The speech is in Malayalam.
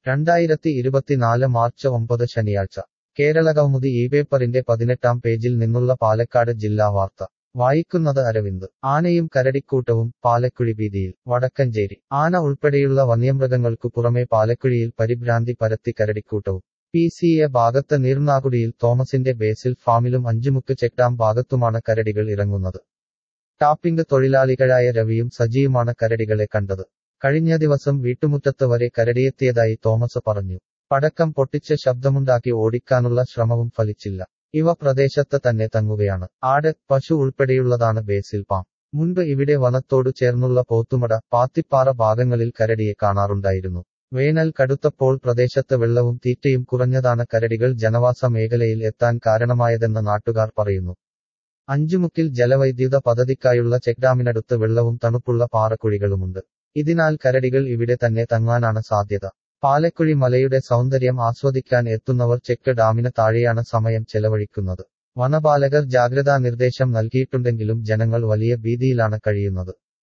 രണ്ടായിരത്തി ഇരുപത്തിനാല് മാർച്ച് ഒമ്പത് ശനിയാഴ്ച കേരളകൗമുദി ഈ പേപ്പറിന്റെ പതിനെട്ടാം പേജിൽ നിന്നുള്ള പാലക്കാട് ജില്ലാ വാർത്ത വായിക്കുന്നത് അരവിന്ദ് ആനയും കരടിക്കൂട്ടവും പാലക്കുഴി വീതിയിൽ വടക്കഞ്ചേരി ആന ഉൾപ്പെടെയുള്ള വന്യമൃഗങ്ങൾക്കു പുറമെ പാലക്കുഴിയിൽ പരിഭ്രാന്തി പരത്തി കരടിക്കൂട്ടവും പി സി എ ഭാഗത്ത് നീർനാകുടിയിൽ തോമസിന്റെ ബേസിൽ ഫാമിലും അഞ്ചുമുക്ക് ചെക്ക് ഡാം ഭാഗത്തുമാണ് കരടികൾ ഇറങ്ങുന്നത് ടാപ്പിംഗ് തൊഴിലാളികളായ രവിയും സജിയുമാണ് കരടികളെ കണ്ടത് കഴിഞ്ഞ ദിവസം വീട്ടുമുറ്റത്ത് വരെ കരടിയെത്തിയതായി തോമസ് പറഞ്ഞു പടക്കം പൊട്ടിച്ച് ശബ്ദമുണ്ടാക്കി ഓടിക്കാനുള്ള ശ്രമവും ഫലിച്ചില്ല ഇവ പ്രദേശത്ത് തന്നെ തങ്ങുകയാണ് ആട് പശു ഉൾപ്പെടെയുള്ളതാണ് ബേസിൽ പാം മുൻപ് ഇവിടെ വനത്തോടു ചേർന്നുള്ള പോത്തുമട പാത്തിപ്പാറ ഭാഗങ്ങളിൽ കരടിയെ കാണാറുണ്ടായിരുന്നു വേനൽ കടുത്തപ്പോൾ പ്രദേശത്ത് വെള്ളവും തീറ്റയും കുറഞ്ഞതാണ് കരടികൾ ജനവാസ മേഖലയിൽ എത്താൻ കാരണമായതെന്ന് നാട്ടുകാർ പറയുന്നു അഞ്ചുമുക്കിൽ ജലവൈദ്യുത പദ്ധതിക്കായുള്ള ചെക്ഡാമിനടുത്ത് വെള്ളവും തണുപ്പുള്ള പാറക്കുഴികളുമുണ്ട് ഇതിനാൽ കരടികൾ ഇവിടെ തന്നെ തങ്ങാനാണ് സാധ്യത പാലക്കുഴി മലയുടെ സൗന്ദര്യം ആസ്വദിക്കാൻ എത്തുന്നവർ ചെക്ക് ഡാമിന് താഴെയാണ് സമയം ചെലവഴിക്കുന്നത് വനപാലകർ ജാഗ്രതാ നിർദ്ദേശം നൽകിയിട്ടുണ്ടെങ്കിലും ജനങ്ങൾ വലിയ ഭീതിയിലാണ് കഴിയുന്നത്